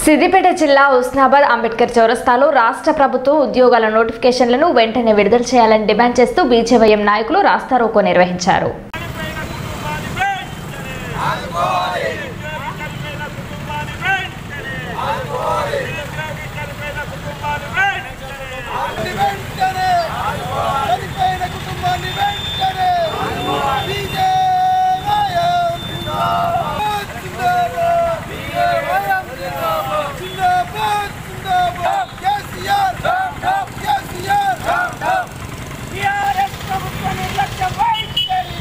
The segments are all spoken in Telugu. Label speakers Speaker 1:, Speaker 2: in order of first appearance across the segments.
Speaker 1: సిద్దిపేట జిల్లా ఉస్నాబాద్ అంబేద్కర్ చౌరస్తాలో రాష్ట్ర ప్రభుత్వం ఉద్యోగాల నోటిఫికేషన్లను వెంటనే విడుదల చేయాలని డిమాండ్ చేస్తూ బీజేవైఎం నాయకులు రాస్తారోకో నిర్వహించారు
Speaker 2: వెంటనే చనిపోయిన కుటుంబాన్ని వెంటనే విజయవాయం జిందాబాద్ జిందాబాద్ విజయవాయం జిందాబాద్ జిందాబాద్ జిందాబాద్ కేసీఆర్ కేసీఆర్
Speaker 3: టీఆర్ఎస్ ప్రభుత్వ నిర్లక్ష్యం వైఖరి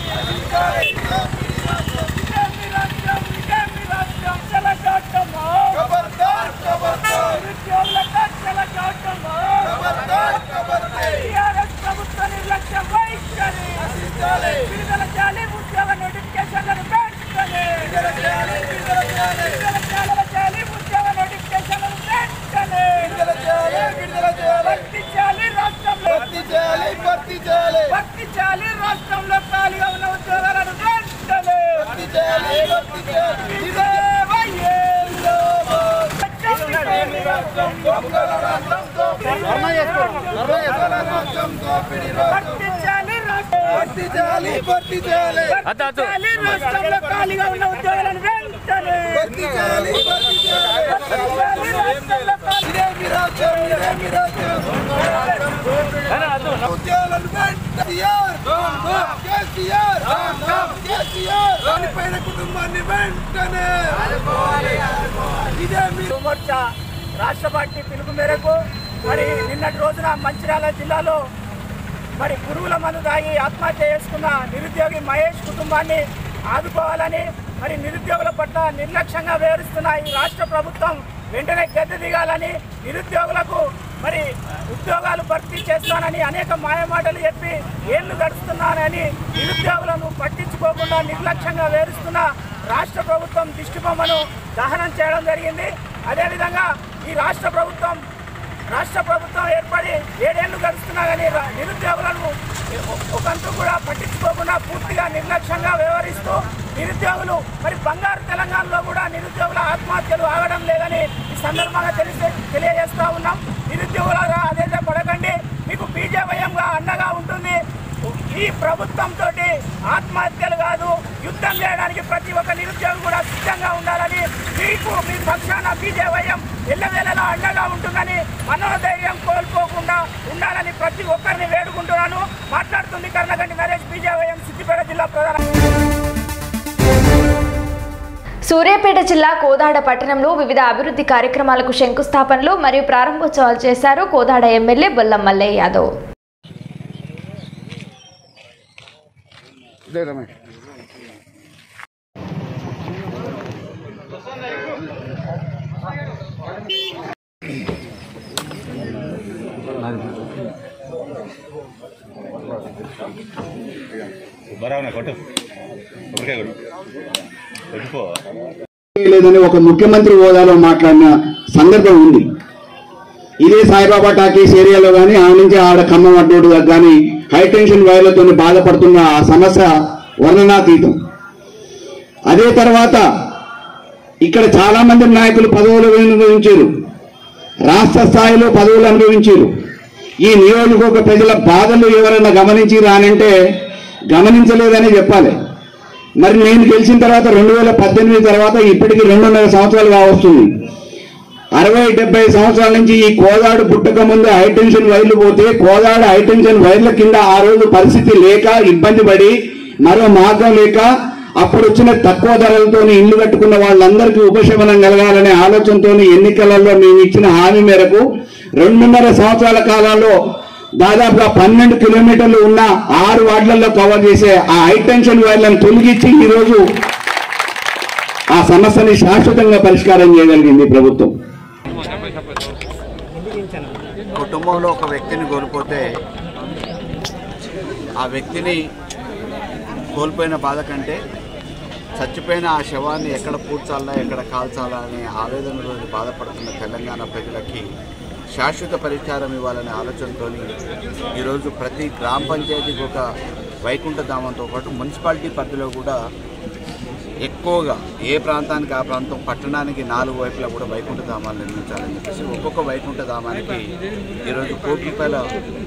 Speaker 3: ఇదేమి రాష్ట్రం ఇదేమి రాష్ట్రం చెలగాటమా
Speaker 2: ఖబర్దార్ ఖబర్దార్
Speaker 3: నిరుద్యోగుల చెలగాటమా
Speaker 2: ఖబర్దార్ ఖబర్దార్
Speaker 3: టీఆర్ఎస్ ప్రభుత్వ నిర్లక్ష్యం వైఖరి
Speaker 2: రచించాలి
Speaker 3: విడుదల చేయాలి ఉద్యోగ నోటిఫికేషన్లను వెంటనే
Speaker 2: విడుదల చేయాలి విడుదల చేయాలి
Speaker 3: విడుదల చేయాలి చేయాలి ఉద్యోగ నోటిఫికేషన్లను వెంటనే
Speaker 2: విడుదల చేయాలి విడుదల చేయాలి
Speaker 3: భర్తీ చేయాలి రాష్ట్రంలో
Speaker 2: భర్తీ చేయాలి భర్తీ చేయాలి
Speaker 3: భర్తీ చేయాలి రాష్ట్రంలో ఖాళీగా ఉన్న ఉద్యోగాలను వెంటనే
Speaker 2: భర్తీ చేయాలి భర్తీ చేయాలి
Speaker 3: ఇదే వయ్యే
Speaker 2: జిందాబాద్
Speaker 3: ఇదేమి రాష్ట్రం
Speaker 2: దొంగల రాష్ట్రం దోపిడీ దొంగల రాష్ట్రం దోపిడీ రాష్ట్రం
Speaker 3: భర్తీ చేయాలి రాష్ట్రం
Speaker 2: భర్తీ చేయాలి భర్తీ చేయాలి
Speaker 3: చేయాలి రాష్ట్రంలో ఖాళీగా ఉన్న ఉద్యోగాలను వెంటనే
Speaker 2: భర్తీ చేయాలి భర్తీ చేయాలి
Speaker 3: భర్తీ చేయాలి రాష్ట్రంలో ఖాళీ
Speaker 2: ఇదేమి రాజ్యం ఇదేమి రాజ్యం ఉద్యోగాలను కేసీఆర్ కేసీఆర్ కేసీఆర్ చనిపోయిన కుటుంబాన్ని వెంటనే ఇదేమి
Speaker 3: మోర్చా రాష్ట్ర పార్టీ పిలుపు మేరకు మరి నిన్నటి రోజున మంచిర్యాల జిల్లాలో మరి పురుగుల మందు తాగి ఆత్మహత్య చేసుకున్న నిరుద్యోగి మహేష్ కుటుంబాన్ని ఆదుకోవాలని మరి నిరుద్యోగుల పట్ల నిర్లక్ష్యంగా వ్యవహరిస్తున్న ఈ రాష్ట్ర ప్రభుత్వం వెంటనే గద్దె దిగాలని నిరుద్యోగులకు మరి ఉద్యోగాలు భర్తీ చేస్తానని అనేక మాయమాటలు చెప్పి ఏళ్లు గడుస్తున్నానని నిరుద్యోగులను పట్టించుకోకుండా నిర్లక్ష్యంగా వ్యవహరిస్తున్న రాష్ట్ర ప్రభుత్వం దిష్టిబొమ్మను దహనం చేయడం జరిగింది అదేవిధంగా ఈ రాష్ట్ర ప్రభుత్వం రాష్ట్ర ప్రభుత్వం ఏర్పడి ఏడేళ్లు గడుస్తున్నా కానీ రా- నిరుద్యోగులను ఒకంతు కూడా పట్టించుకోకుండా పూర్తిగా నిర్లక్ష్యంగా వ్యవహరిస్తూ నిరుద్యోగులు మరి బంగారు తెలంగాణలో కూడా నిరుద్యోగుల ఆత్మహత్యలు ఆగడం లేదని ఈ సందర్భంగా తెలిసే తెలియజేస్తా ఉన్నాం నిరుద్యోగులారా అదైతే పడకండి మీకు బీజేపీయంగా అండగా ఉంటుంది ఈ ప్రభుత్వంతో ఆత్మహత్యలు కాదు యుద్ధం చేయడానికి ప్రతి ఒక్క నిరుద్యోగి కూడా సిద్ధంగా ఉండాలని మీకు మీ పక్షాన బీజేవైఎం ఎల్లవేళలా అండగా ఉంటుందని మనోధైర్యం కోల్పోకుండా ఉండాలని ప్రతి ఒక్కరిని వేడుకుంటున్నాను మాట్లాడుతుంది కర్ణగండి నరేష్ బీజేవైఎం సిద్దిపేట జిల్లా ప్రధాన
Speaker 1: సూర్యాపేట జిల్లా కోదాడ పట్టణంలో వివిధ అభివృద్ధి కార్యక్రమాలకు శంకుస్థాపనలు మరియు ప్రారంభోత్సవాలు చేశారు కోదాడ ఎమ్మెల్యే బొల్లం మల్లయ్య యాదవ్
Speaker 4: బరావునా కొట్టు కొబ్బరికాయ కొట్టు కొట్టుకో
Speaker 5: లేదని ఒక ముఖ్యమంత్రి హోదాలో మాట్లాడిన సందర్భం ఉంది ఇదే సాయిబాబా టాకీస్ ఏరియాలో కానీ ఆ నుంచి ఆడ ఖమ్మం అడ్డోడు కానీ హై టెన్షన్ వైర్లతో బాధపడుతున్న ఆ సమస్య వర్ణనాతీతం అదే తర్వాత ఇక్కడ చాలా మంది నాయకులు పదవులు అనుభవించారు రాష్ట్ర స్థాయిలో పదవులు అనుభవించారు ఈ నియోజకవర్గ ప్రజల బాధలు ఎవరైనా గమనించి రానంటే గమనించలేదని చెప్పాలి మరి నేను గెలిచిన తర్వాత రెండు వేల పద్దెనిమిది తర్వాత ఇప్పటికి రెండున్నర సంవత్సరాలు కావస్తుంది అరవై డెబ్బై సంవత్సరాల నుంచి ఈ కోదాడు పుట్టక ముందు హైటెన్షన్ వైర్లు పోతే కోదాడు హైటెన్షన్ వైర్ల కింద ఆ రోజు పరిస్థితి లేక ఇబ్బంది పడి మరో మార్గం లేక అప్పుడు వచ్చిన తక్కువ ధరలతో ఇల్లు కట్టుకున్న వాళ్ళందరికీ ఉపశమనం కలగాలనే ఆలోచనతో ఎన్నికలలో మేము ఇచ్చిన హామీ మేరకు రెండున్నర సంవత్సరాల కాలంలో దాదాపుగా పన్నెండు కిలోమీటర్లు ఉన్న ఆరు వార్డులలో కవర్ చేసే ఆ హైటెన్షన్ వైర్లను తొలగించి ఈరోజు ఆ సమస్యని శాశ్వతంగా పరిష్కారం చేయగలిగింది ప్రభుత్వం
Speaker 6: కుటుంబంలో ఒక వ్యక్తిని కోల్పోతే ఆ వ్యక్తిని కోల్పోయిన బాధ కంటే చచ్చిపోయిన ఆ శవాన్ని ఎక్కడ పూడ్చాలా ఎక్కడ కాల్చాలా అనే ఆవేదనలో బాధపడుతున్న తెలంగాణ ప్రజలకి శాశ్వత పరిష్కారం ఇవ్వాలనే ఆలోచనతో ఈరోజు ప్రతి గ్రామ పంచాయతీకి ఒక వైకుంఠ ధామంతో పాటు మున్సిపాలిటీ పరిధిలో కూడా ఎక్కువగా ఏ ప్రాంతానికి ఆ ప్రాంతం పట్టణానికి నాలుగు వైపులా కూడా వైకుంఠ ధామాలు నిర్మించాలని చెప్పేసి ఒక్కొక్క వైకుంఠ ధామానికి ఈరోజు కోటి రూపాయల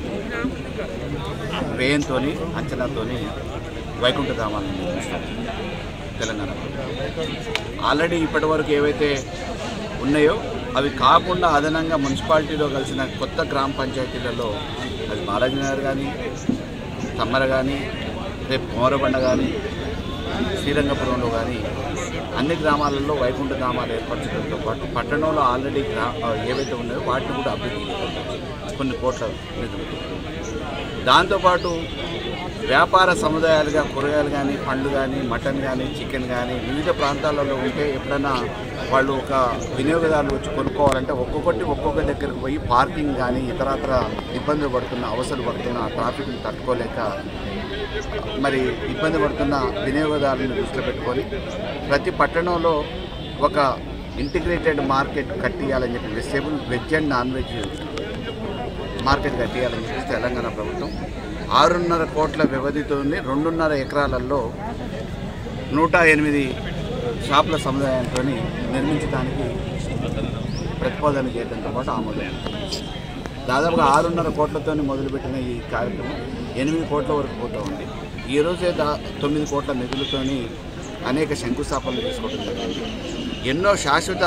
Speaker 6: వ్యయంతో అంచనాతో వైకుంఠ ధామాలను నిర్మిస్తాం తెలంగాణ ఆల్రెడీ ఇప్పటి వరకు ఏవైతే ఉన్నాయో అవి కాకుండా అదనంగా మున్సిపాలిటీలో కలిసిన కొత్త గ్రామ పంచాయతీలలో అది బాలాజీనగర్ కానీ తమ్మర కానీ రేపు కోరబండ కానీ శ్రీరంగపురంలో కానీ అన్ని గ్రామాలలో వైకుంఠ ధామాలు ఏర్పరచడంతో పాటు పట్టణంలో ఆల్రెడీ గ్రా ఏవైతే ఉన్నాయో వాటిని కూడా అభివృద్ధి చేయాలి. కొన్ని కోట్ల నిధులు దాంతోపాటు వ్యాపార సముదాయాలుగా కూరగాయలు కానీ పండ్లు కానీ మటన్ కానీ చికెన్ కానీ వివిధ ప్రాంతాలలో ఉంటే ఎప్పుడైనా వాళ్ళు ఒక వినియోగదారులు వచ్చి కొనుక్కోవాలంటే ఒక్కొక్కటి ఒక్కొక్క దగ్గరకు పోయి పార్కింగ్ కానీ ఇతరత్ర ఇబ్బందులు పడుతున్న అవసరం పడుతున్న ట్రాఫిక్ని తట్టుకోలేక మరి ఇబ్బంది పడుతున్న వినియోగదారులను దృష్టిలో పెట్టుకొని ప్రతి పట్టణంలో ఒక ఇంటిగ్రేటెడ్ మార్కెట్ కట్టియాలని చెప్పి vegetable veg and non veg market కట్టియాలని చెప్పేసి తెలంగాణ ప్రభుత్వం ఆరున్నర కోట్ల వ్యవధితో రెండున్నర ఎకరాలలో నూట ఎనిమిది షాపుల సముదాయంతో నిర్మించడానికి ప్రతిపాదన చేయడంతో పాటు ఆమోదం దాదాపుగా ఆరున్నర కోట్లతో మొదలుపెట్టిన ఈ కార్యక్రమం ఎనిమిది కోట్ల వరకు పోతూ ఉంది ఈ రోజే దా తొమ్మిది కోట్ల నిధులతోని అనేక శంకుస్థాపనలు తీసుకోవడం జరిగింది ఎన్నో శాశ్వత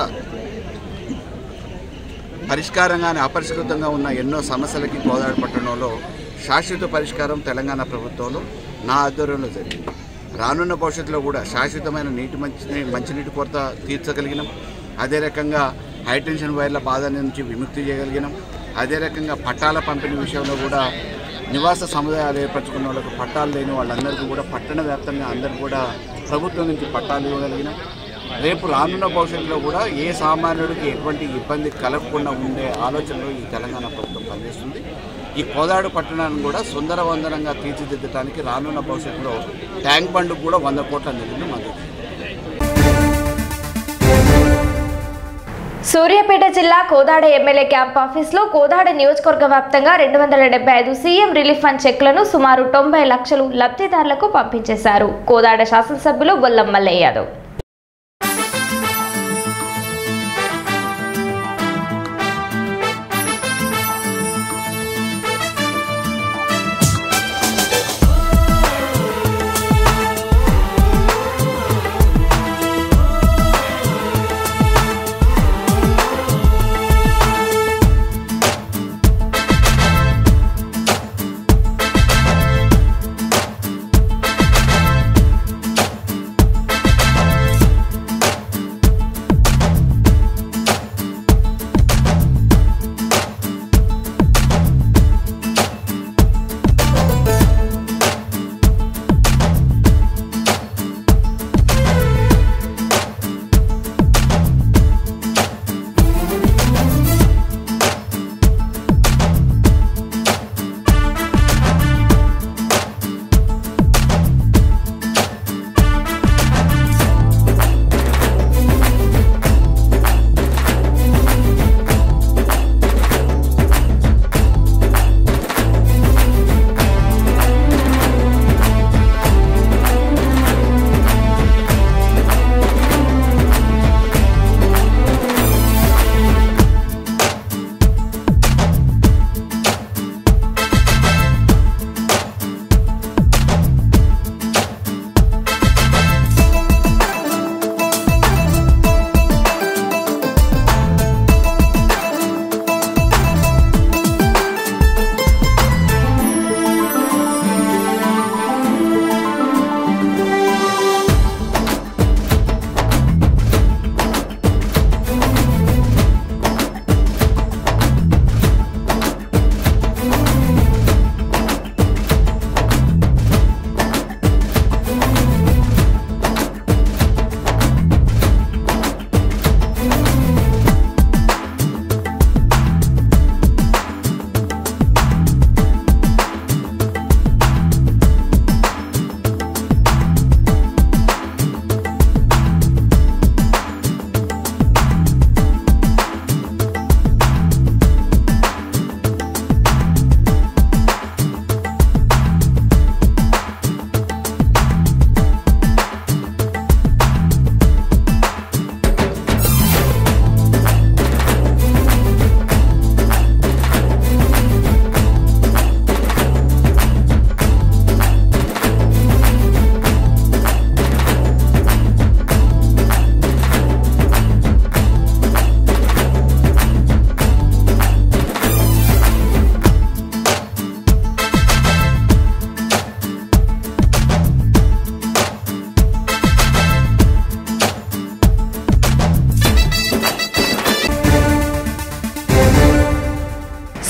Speaker 6: పరిష్కారంగానే అపరిష్కృతంగా ఉన్న ఎన్నో సమస్యలకి కోదాడు పట్టణంలో శాశ్వత పరిష్కారం తెలంగాణ ప్రభుత్వంలో నా ఆధ్వర్యంలో జరిగింది రానున్న భవిష్యత్తులో కూడా శాశ్వతమైన నీటి మంచి మంచినీటి కొరత తీర్చగలిగినాం అదే రకంగా హైటెన్షన్ వైర్ల బాధ నుంచి విముక్తి చేయగలిగినాం అదే రకంగా పట్టాల పంపిణీ విషయంలో కూడా నివాస సముదాయాలు ఏర్పరచుకున్న వాళ్ళకు పట్టాలు లేని వాళ్ళందరికీ కూడా పట్టణ వ్యాప్తంగా అందరికీ కూడా ప్రభుత్వం నుంచి పట్టాలు ఇవ్వగలిగినాం రేపు రానున్న భవిష్యత్తులో కూడా ఏ సామాన్యుడికి ఎటువంటి ఇబ్బంది కలగకుండా ఉండే ఆలోచనలో ఈ తెలంగాణ ప్రభుత్వం పనిచేస్తుంది ఈ కోదాడు పట్టణాన్ని కూడా సుందరవందనంగా తీర్చిదిద్దడానికి రానున్న భవిష్యత్తులో ట్యాంక్ బండ్కు కూడా వంద కోట్ల నిధులు మంజూరు
Speaker 1: సూర్యాపేట జిల్లా కోదాడ ఎమ్మెల్యే క్యాంప్ ఆఫీస్లో కోదాడ నియోజకవర్గ వ్యాప్తంగా రెండు వందల డెబ్బై ఐదు సీఎం రిలీఫ్ ఫండ్ చెక్లను సుమారు తొంభై లక్షలు లబ్ధిదారులకు పంపించేశారు కోదాడ శాసనసభ్యులు బొల్లం మల్లయ్య యాదవ్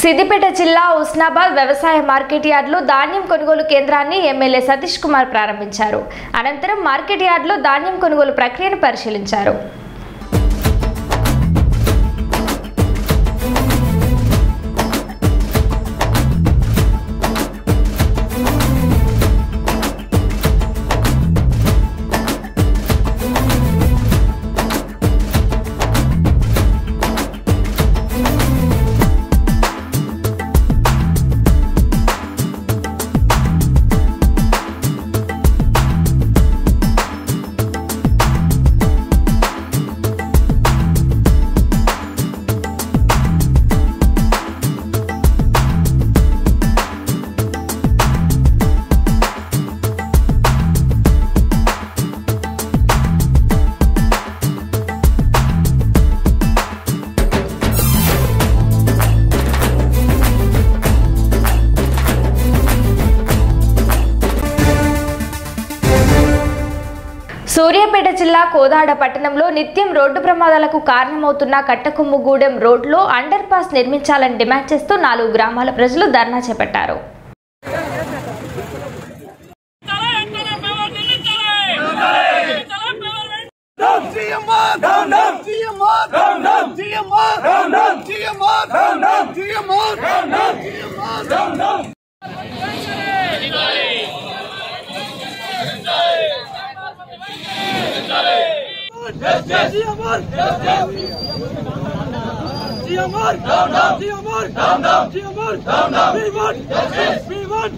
Speaker 1: సిద్దిపేట జిల్లా ఉస్నాబాద్ వ్యవసాయ మార్కెట్ యార్డులో ధాన్యం కొనుగోలు కేంద్రాన్ని ఎమ్మెల్యే సతీష్ కుమార్ ప్రారంభించారు అనంతరం మార్కెట్ యార్డులో ధాన్యం కొనుగోలు ప్రక్రియను పరిశీలించారు సూర్యాపేట జిల్లా కోదాడ పట్టణంలో నిత్యం రోడ్డు ప్రమాదాలకు కారణమవుతున్న కట్టకొమ్ముగూడెం రోడ్లో అండర్ పాస్ నిర్మించాలని డిమాండ్ చేస్తూ నాలుగు గ్రామాల ప్రజలు ధర్నా చేపట్టారు
Speaker 2: GMR! Down, down! GMR! Down, down! GMR! Down, down! GMR! Down, down! GMR! Down, down! GMR! Down, down! GMR! Down, down! GMR! Down, down! GMR! Down, down! We want justice! We want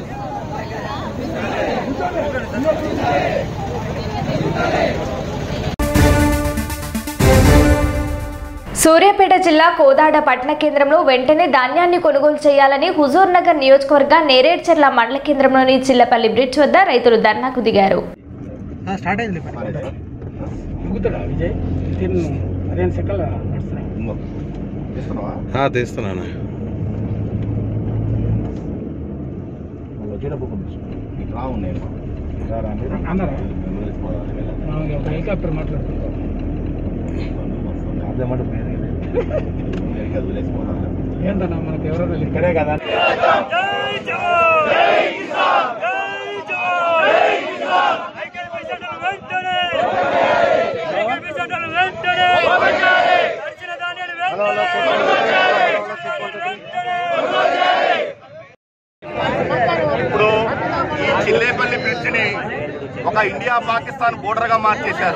Speaker 1: Suryapet జిల్లా కోదాడ పట్టణ కేంద్రంలో వెంటనే ధాన్యాన్ని కొనుగోలు చేయాలని హుజూర్ నగర్ నియోజకవర్గ నేరేడ్చర్ల మండల కేంద్రంలోని చిల్లపల్లి బ్రిడ్జ్ వద్ద రైతులు ధర్నాకు దిగారు
Speaker 3: స్టార్ట్ అయింది దిగుతాడా విజయ్ దీన్ని పదిహేను సెకండ్లు నడుస్తున్నాయి
Speaker 7: తీస్తున్నాను
Speaker 3: అన్నారా ఒక హెలికాప్టర్ మాట్లాడుతున్నాం ఏంటన్నా మనకు ఎవరైనా ఇక్కడే కదా
Speaker 8: ఇప్పుడు ఈ చిల్లేపల్లి బ్రిడ్జ్ ని ఒక ఇండియా పాకిస్తాన్ బోర్డర్ గా మార్చేశారు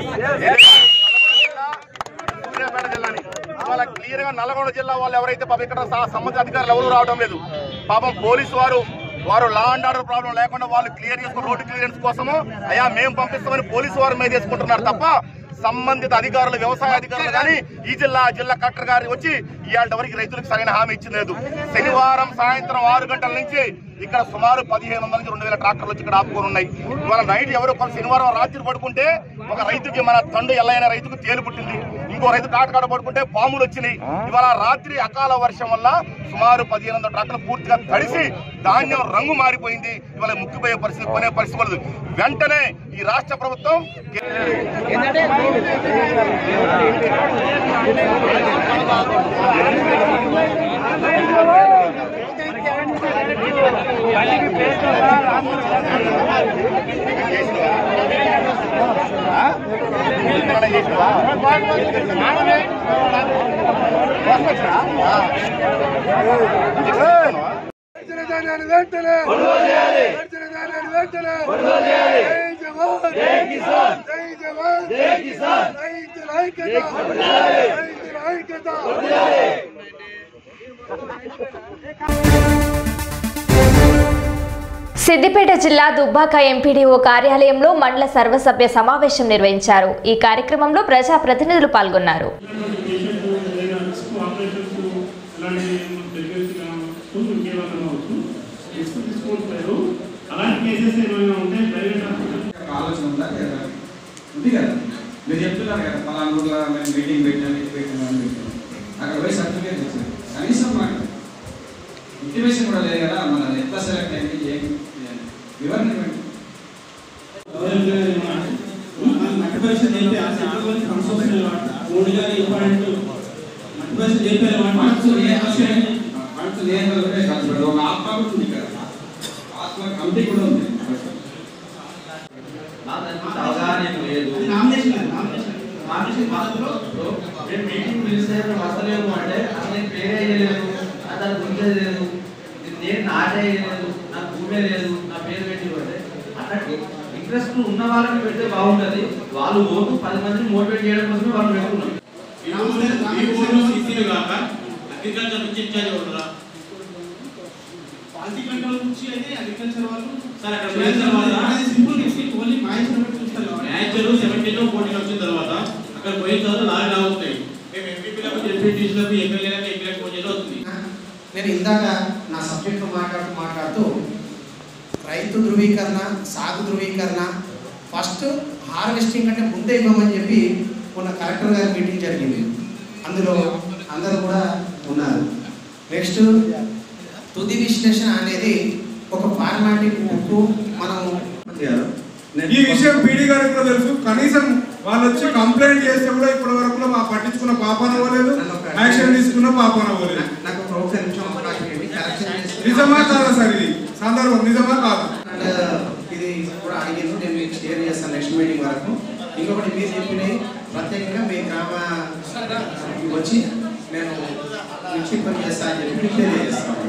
Speaker 8: సూర్యాపేట జిల్లాని ఇవాళ క్లియర్ గా నల్గొండ జిల్లా వాళ్ళు ఎవరైతే పాపం ఇక్కడ స- సంబంధిత అధికారులు ఎవరు రావడం లేదు పాపం పోలీసు వారు వారు లా అండ్ ఆర్డర్ ప్రాబ్లం లేకుండా వాళ్ళు క్లియర్ చేసుకుని రోడ్డు క్లియరెన్స్ కోసము అయ్యా మేము పంపిస్తామని పోలీసు వారి మీద వేసుకుంటున్నారు తప్ప సంబంధిత అధికారులు వ్యవసాయ అధికారులు కానీ ఈ జిల్లా ఆ జిల్లా కలెక్టర్ గారి వచ్చి ఇవాళ వరకు రైతులకు సరైన హామీ ఇచ్చింది లేదు శనివారం సాయంత్రం ఆరు గంటల నుంచి ఇక్కడ సుమారు పదిహేను వందల నుంచి రెండు వేల ట్రాక్టర్లు వచ్చి ఇక్కడ ఆపుకొని ఉన్నాయి ఇవాళ నైట్ ఎవరు కొంత శనివారం రాత్రి పడుకుంటే ఒక రైతుకి మన తండ్రి ఎల్లైన రైతుకు తేలు పుట్టింది ఇంకో రైతు టాటకాడ పడుకుంటే పాములు వచ్చినాయి ఇవాళ రాత్రి అకాల వర్షం వల్ల సుమారు పదిహేను వందల ట్రాక్టర్లు పూర్తిగా తడిసి ధాన్యం రంగు మారిపోయింది ఇవాళ ముక్కిపోయే పరిస్థితి కొనే పరిస్థితి లేదు వెంటనే ఈ రాష్ట్ర ప్రభుత్వం
Speaker 2: గడిచిన ధాన్యాన్ని వెంటనే గడిచిన ధాన్యాన్ని వెంటనే జై జవాన్ జై కిసాన్ జై జవాన్ జై కిసాన్ రైతుల ఐక్యత రైతుల ఐక్యత
Speaker 1: సిద్దిపేట జిల్లా దుబ్బాక ఎంపీడీఓ కార్యాలయంలో మండల సర్వసభ్య సమావేశం నిర్వహించారు ఈ కార్యక్రమంలో ప్రజా ప్రతినిధులు పాల్గొన్నారు
Speaker 9: ఆపరేషన్స్ అలాంటి డెలివరీస్ కావచ్చు ఇంకేమైనా కావచ్చు రిస్క్ తీసుకోవట్లేదు అలాంటి కేసెస్ ఏమైనా ఉంటే ప్రైవేట్ హాస్పిటల్
Speaker 10: ఆలోచన ఉందా లేదా ఉంది కదా మీరు చెప్తున్నారు కదా పలానా ఊర్లో మేము మీటింగ్ పెట్టాం ఇది పెట్టాం అని పెట్టాం అక్కడ పోయి సర్టిఫికేట్ తెచ్చారు కనీసం మాకు ఇంటిమేషన్ కూడా లేదు కదా మన ఎట్లా సెలెక్ట్ అయింది ఏం ఏం- వివరణ ఇవ్వండి
Speaker 9: మట్టి పరీక్ష చేస్తే ఆ సెంటర్లోని ఫండ్స్ వస్తున్నాయి మూడు గారు ఇంపార్టెంట్ మట్టి పరీక్ష చేపారు
Speaker 10: మార్క్స్ ఏ అవసరం? నేను కలిసి ఒక ఆత్మ కూడా ఉంది ఇక్కడ ఆత్మ కమిటీ కూడా ఉంది
Speaker 7: అవగాహన లేదు నామినేషన్ పద్ధతిలో నేను మీటింగ్ పిలిస్తే వస్తలేము అంటే అసలు నేను పేరే వేయలేదు దాని గురించే లేదు నేను నాటే వేయలేదు నాకు భూమే లేదు నా పేరు పెట్టి అంటే అన్నట్టు ఇంట్రెస్ట్ ఉన్న వాళ్ళని పెడితే బాగుంటుంది వాళ్ళు ఓటు పది మందిని మోటివేట్ చేయడం కోసమే వాళ్ళు పెట్టుకున్నారు
Speaker 9: సీసీలు కాక అగ్రికల్చర్ నుంచి ఇన్ఛార్జ్ ఉండరా క్వాలిటీ కంట్రోల్ నుంచి అయితే అగ్రికల్చర్ వాళ్ళు సార్ అక్కడ మ్యానేజర్ వాళ్ళ సింపుల్ టెక్నిక్ ఓన్లీ మ్యాచ్ చూస్తారు మ్యాచర్ సెవెంటీన్ లో ఫోర్టీన్ వచ్చిన తర్వాత అక్కడ పోయిన తర్వాత లాగ్ అవుతాయి మేము ఎంపీలకు ఎంపీటీసీలకు ఎమ్మెల్యేలకు ఎంపీలకు ఫోన్ చేసి అవుతుంది
Speaker 11: నేను ఇందాక నా సబ్జెక్టు మాట్లాడుతూ మాట్లాడుతూ రైతు ధృవీకరణ సాగు ధృవీకరణ ఫస్ట్ హార్వెస్టింగ్ అంటే ముందే ఇవ్వమని చెప్పి మొన్న కలెక్టర్ గారి మీటింగ్ జరిగింది అందులో అందరూ కూడా ఉన్నారు నెక్స్ట్ తుది విశ్లేషణ అనేది ఒక ఫార్మాలిటీ బుక్ మనము
Speaker 2: ఈ విషయం పీడీ గారికి కూడా తెలుసు కనీసం వాళ్ళు వచ్చి కంప్లైంట్ చేస్తే కూడా ఇప్పటి వరకు మా పట్టించుకున్న పాపాన అవ్వలేదు యాక్షన్ తీసుకున్న పాపాన అవ్వలేదు
Speaker 11: నాకు ఒక ఒక నిమిషం అవకాశం ఇవ్వండి కరెక్షన్ చేసి-
Speaker 2: నిజమా కాదా సార్ ఇది సందర్భం నిజమా కాదు
Speaker 11: అండ్ ఇది కూడా అడిగింది నేను మీకు షేర్ చేస్తాను నెక్స్ట్ మీటింగ్ వరకు ఇంకొకటి మీరు చెప్పినవి ప్రత్యేకంగా మీ గ్రామ వచ్చి నేను నిక్షిప్తం చేస్తా అని చెప్పి డిక్లేర్ చేస్తాను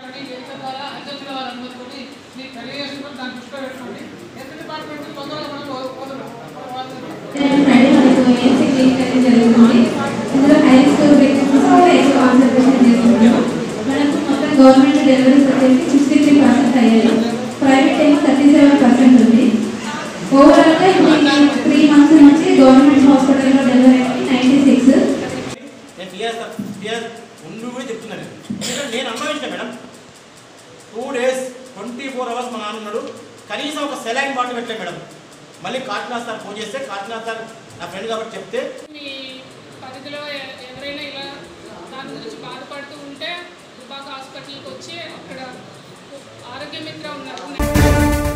Speaker 12: ఫ్రైడే మనకు ఏఎన్సీ క్లినిక్ అనేది జరుగుతుంది ఇందులో హైయెస్ట్ వేకెన్సీస్ కూడా ఎక్కువ కాన్సన్ట్రేషన్ చేసుకుంటున్నాం మనకు మొత్తం గవర్నమెంట్ డెలివరీస్ వచ్చేసి సిక్స్టీ త్రీ పర్సెంట్ అయ్యాయి ప్రైవేట్ ఏమో థర్టీ సెవెన్ పర్సెంట్ ఉంది ఓవరాల్గా ఇప్పుడు త్రీ మంత్స్ నుంచి గవర్నమెంట్ హాస్పిటల్లో డెలివరీ అయ్యి నైంటీ సిక్స్
Speaker 7: నేను టీఆర్ టీఆర్ ఉండి కూడా చెప్తున్నాను ఎందుకంటే నేను అనుభవించిన madam two days twenty four hours మా నాన్న ఉన్నాడు కనీసం ఒక సెలైన్ బాటిల్ పెట్టలే మేడం మళ్ళీ కాకినాథ్ సార్ ఫోన్ చేస్తే కాకినాథ్ సార్ నా ఫ్రెండ్ కాబట్టి చెప్తే
Speaker 13: మీ పరిధిలో ఎ- ఎవరైనా ఇలా దాని గురించి బాధపడుతూ ఉంటే దుబాక హాస్పిటల్కి వచ్చి అక్కడ ఆరోగ్య మిత్ర ఉన్నారు